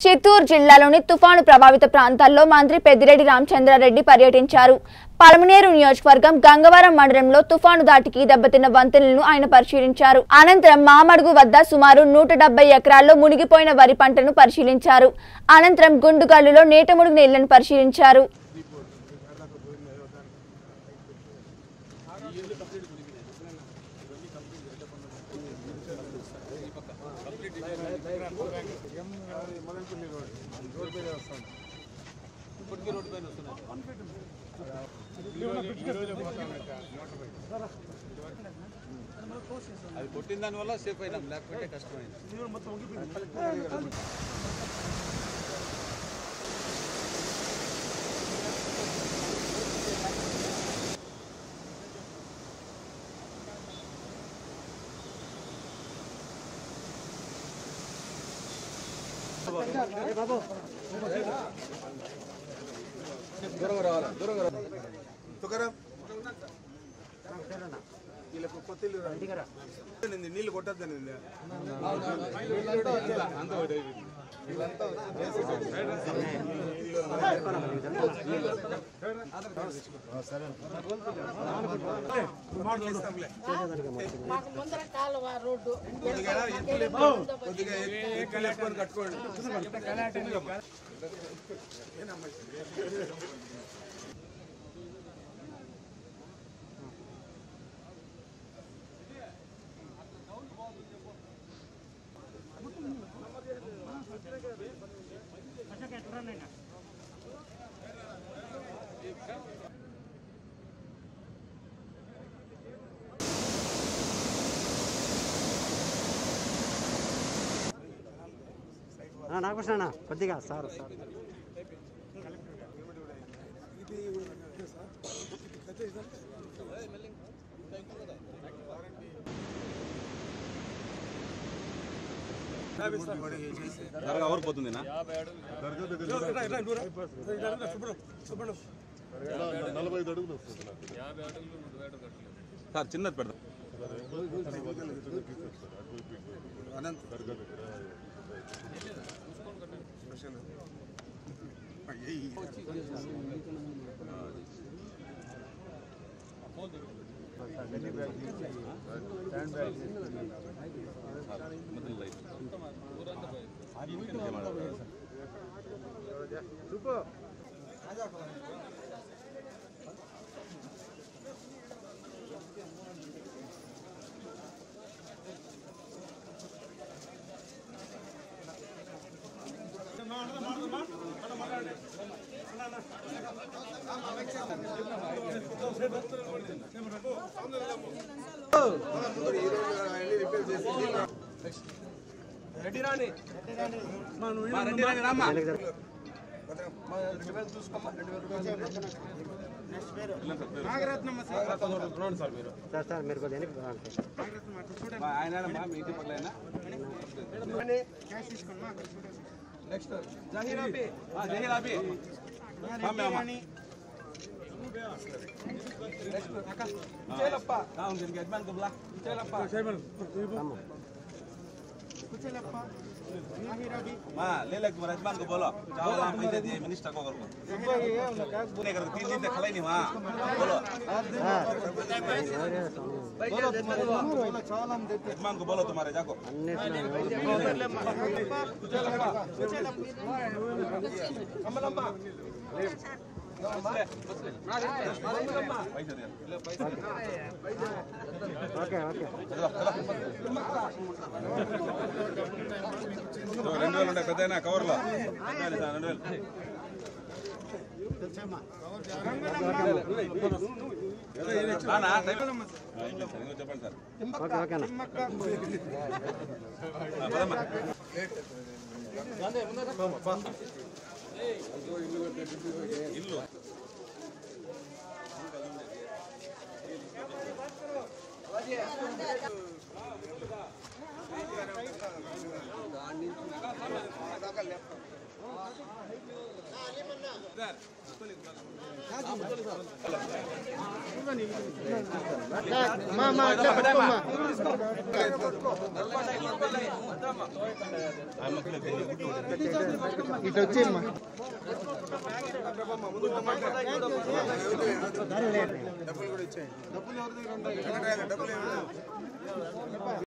చిత్తూరు జిల్లాలోని తుఫాను ప్రభావిత ప్రాంతాల్లో మంత్రి పెద్దిరెడ్డి రామచంద్రారెడ్డి పర్యటించారు పలమనేరు నియోజకవర్గం గంగవరం మండలంలో తుఫాను దాటికి దెబ్బతిన్న వంతెనలను ఆయన పరిశీలించారు అనంతరం మామడుగు వద్ద సుమారు నూట డెబ్బై ఎకరాల్లో మునిగిపోయిన వరి పంటను పరిశీలించారు అనంతరం గుండుగల్లులో నీటముడుగు నీళ్లను పరిశీలించారు అది కొట్టిన దాని వల్ల సేఫ్ అయినాం లేకపోతే కష్టమైంది తుకారాం వీళ్ళకు కొత్త ఇల్లు రా. నింది, నీళ్లు కొట్టద్దని కొద్దిగా ఎత్తులు లేపు- కొద్దిగా ఎత్తు- ఎత్తులు లేపుకొని కట్టుకోండి నాగకృష్ణ కొద్దిగా సార్ సార్ త్వరగా ఊరిపోతుందినా సార్ చిన్నది పెడదాం అనంత్ మొదలు లైట్. మా రెడ్డి రాని రామ్మా. సార్ సార్ మీరు కొద్దిగా వెనక్కి రావాలి సార్. మా ఆయన మా మీ ఇంటి పట్ల ఆయన నెక్స్ట్ జహీర్ అబి ఆ, జహీర్ అబి ఆమె అమ్మ నెక్స్ట్ అక్క చేలప్ప అవును దీనికి యజమాన్ కుబ్లా చేలప్ప అమ్మ. మా లేలक तुम्हारा यजमान को बोलो चावल आप पैसे दिए मिनिस्टर को को बोले कर तीन दिन तक खलाई नहीं वहां बोलो यजमान को बोलो तुम्हारे जाको అన్నిట్లో पैसे दे ఓకే ఓకే రెండు వేలు ఉండే పెద్ద కవర్లో రెండు వేలు నానా, ఆ, ఇంగ్లీష్ సార్, ఇంకో చెప్పండి సార్ ఓకే ఓకేనా ఆ, పదమ్మా. ఇల్లు దాకా లేపు. మా మా అట్లా పట్టుకోమ్మా ఇటు వచ్చేమ్మా డబ్బులు కూడా ఇచ్చేయండి డబ్బులు ఎవరి దగ్గర ఉంటాయి డబ్బులు ఏమి లేవు.